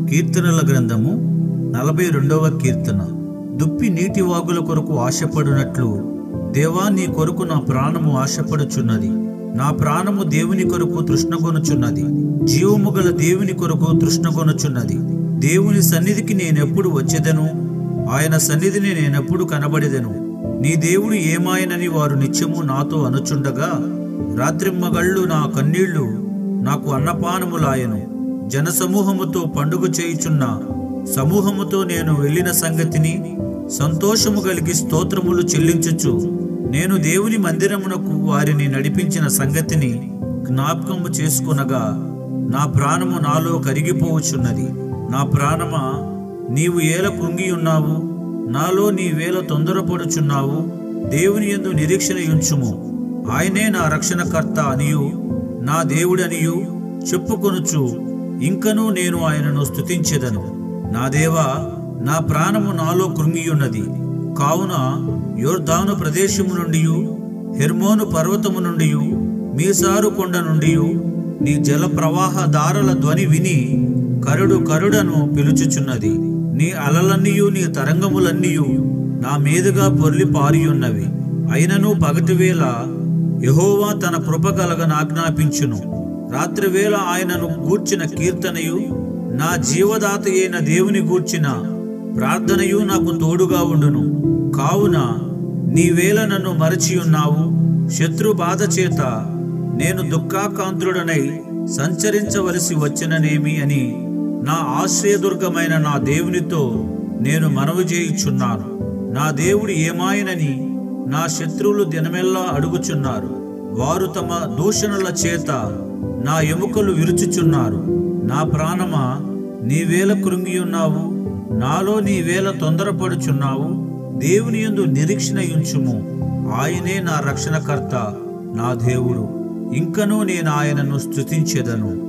కీర్తనల గ్రంథము నలభై రెండవ కీర్తన దుప్పి నీటి వాగుల కొరకు ఆశపడునట్లు దేవా నీ కొరకు నా ప్రాణము ఆశపడుచున్నది నా ప్రాణము దేవుని కొరకు తృష్ణగొనుచున్నది జీవము గల దేవుని కొరకు తృష్ణగొనుచున్నది దేవుని సన్నిధికి నేనెప్పుడు వచ్చేదను ఆయన సన్నిధిని నేనెప్పుడు కనబడెదను నీ దేవుడు ఏమాయనని వారు నిత్యము నాతో అనుచుండగా రాత్రిమ్మగళ్ళు నా కన్నీళ్లు నాకు అన్నపానములాయను జనసమూహముతో పండుగ చేయుచున్న సమూహముతో నేను వెళ్ళిన సంగతిని సంతోషము కలిగి స్తోత్రములు చెల్లించుచు నేను దేవుని మందిరమునకు వారిని నడిపించిన సంగతిని జ్ఞాపకము చేసుకునగా నా ప్రాణము నాలో కరిగిపోవచున్నది నా ప్రాణమా నీవు ఏల కృంగి ఉన్నావు నాలో నీ వేల తొందరపడుచున్నావు దేవుని యందు నిరీక్షణ ఉంచుము ఆయనే నా రక్షణకర్త అనియు నా దేవుడనియు చెప్పుకొనుచు ఇంకనూ నేను ఆయనను స్తుతించెదను నా దేవా నా ప్రాణము నాలో కృంగియున్నది కావున యోర్ధాను ప్రదేశము నుండి హెర్మోను పర్వతము నుండి మీసారు కొండ నుండి నీ జల ప్రవాహ దారల ధ్వని విని కరుడు కరుడను పిలుచుచున్నది నీ అలలన్నీయు నీ తరంగములన్నీయు నా మీదుగా పొర్లి పారియున్నవి అయినను పగటివేళ యహోవా తన కృప కలగనాజ్ఞాపించును రాత్రివేళ ఆయనను గూర్చిన కీర్తనయు నా జీవదాత అయిన దేవుని గూర్చిన ప్రార్థనయు నాకు తోడుగా ఉండును కావున నీవేళ నన్ను మరచి ఉన్నావు శత్రు బాధ చేత నేను దుఃఖాకాంతుడనై సంచరించవలసి వచ్చిననేమి అని నా ఆశ్రయదుర్గమైన నా దేవునితో నేను మనవి చేయుచున్నాను నా దేవుడు ఏమాయనని నా శత్రువులు దినమెల్లా అడుగుచున్నారు వారు తమ దూషణల చేత నా ఎముకలు విరుచుచున్నారు నా ప్రాణమా నీవేల కృంగి ఉన్నావు నాలో నీవేల తొందరపడుచున్నావు దేవుని యందు నిరీక్షణ ఉంచుము ఆయనే నా రక్షణకర్త నా దేవుడు ఇంకనూ నేను ఆయనను స్తుతించెదను